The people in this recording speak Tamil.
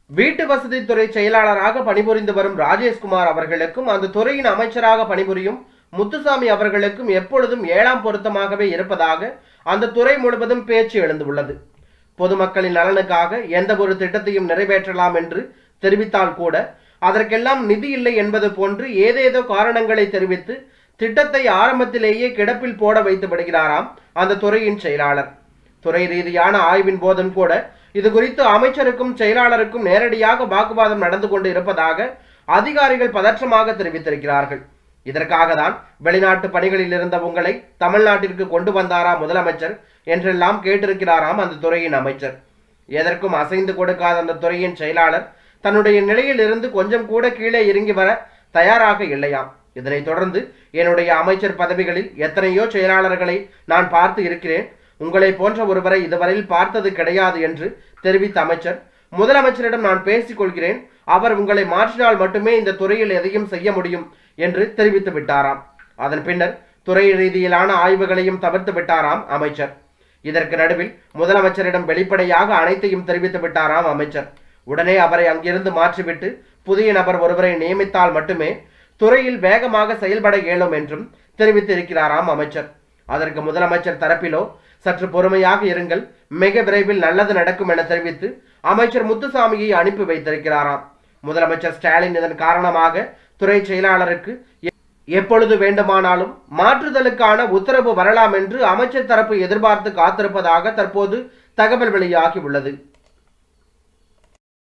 வீட்டு வசதித்துறை செயலாளராக பணிபுரிந்து வரும் ராஜேஷ்குமார் அவர்களுக்கும் அந்த துறையின் அமைச்சராக பணிபுரியும் முத்துசாமி அவர்களுக்கும் எப்பொழுதும் ஏழாம் பொருத்தமாகவே இருப்பதாக அந்த துறை முழுவதும் பேச்சு எழுந்துள்ளது பொதுமக்களின் நலனுக்காக எந்த ஒரு திட்டத்தையும் நிறைவேற்றலாம் என்று தெரிவித்தால் கூட அதற்கெல்லாம் நிதி இல்லை என்பது போன்று ஏதேதோ காரணங்களை தெரிவித்து திட்டத்தை ஆரம்பத்திலேயே கிடப்பில் போட வைத்து விடுகிறாராம் அந்த துறையின் செயலாளர் துறை ரீதியான ஆய்வின் போதும் கூட இது குறித்து அமைச்சருக்கும் செயலாளருக்கும் நேரடியாக வாக்குவாதம் நடந்து கொண்டு இருப்பதாக அதிகாரிகள் பதற்றமாக தெரிவித்திருக்கிறார்கள் இதற்காக தான் வெளிநாட்டு பணிகளில் இருந்த உங்களை தமிழ்நாட்டிற்கு கொண்டு வந்தாரா முதலமைச்சர் என்றெல்லாம் கேட்டிருக்கிறாராம் அந்த துறையின் அமைச்சர் எதற்கும் அசைந்து கொடுக்காத அந்த துறையின் செயலாளர் தன்னுடைய நிலையில் இருந்து கொஞ்சம் கூட கீழே இறங்கி வர தயாராக இல்லையாம் இதனைத் தொடர்ந்து என்னுடைய அமைச்சர் பதவிகளில் எத்தனையோ செயலாளர்களை நான் பார்த்து இருக்கிறேன் உங்களை போன்ற ஒருவரை இதுவரையில் பார்த்தது கிடையாது என்று தெரிவித்த அமைச்சர் முதலமைச்சரிடம் நான் பேசிக் கொள்கிறேன் அவர் உங்களை மாற்றினால் மட்டுமே இந்த துறையில் எதையும் செய்ய முடியும் என்று தெரிவித்து விட்டாராம் அதன் பின்னர் துறை ரீதியிலான ஆய்வுகளையும் தவிர்த்து விட்டாராம் அமைச்சர் இதற்கு நடுவில் முதலமைச்சரிடம் வெளிப்படையாக அனைத்தையும் தெரிவித்து விட்டாராம் அமைச்சர் உடனே அவரை அங்கிருந்து மாற்றிவிட்டு புதிய நபர் ஒருவரை நியமித்தால் மட்டுமே துறையில் வேகமாக செயல்பட இயலும் என்றும் தெரிவித்திருக்கிறாராம் அமைச்சர் அதற்கு முதலமைச்சர் தரப்பிலோ சற்று பொறுமையாக இருங்கள் மிக விரைவில் நல்லது நடக்கும் என தெரிவித்து அமைச்சர் முத்துசாமியை அனுப்பி வைத்திருக்கிறாராம் முதலமைச்சர் ஸ்டாலின் இதன் காரணமாக துறை செயலாளருக்கு எ- எப்பொழுது வேண்டுமானாலும் மாற்றுதலுக்கான உத்தரவு வரலாம் என்று அமைச்சர் தரப்பு எதிர்பார்த்து காத்திருப்பதாக தற்போது தகவல் வெளியாகி உள்ளது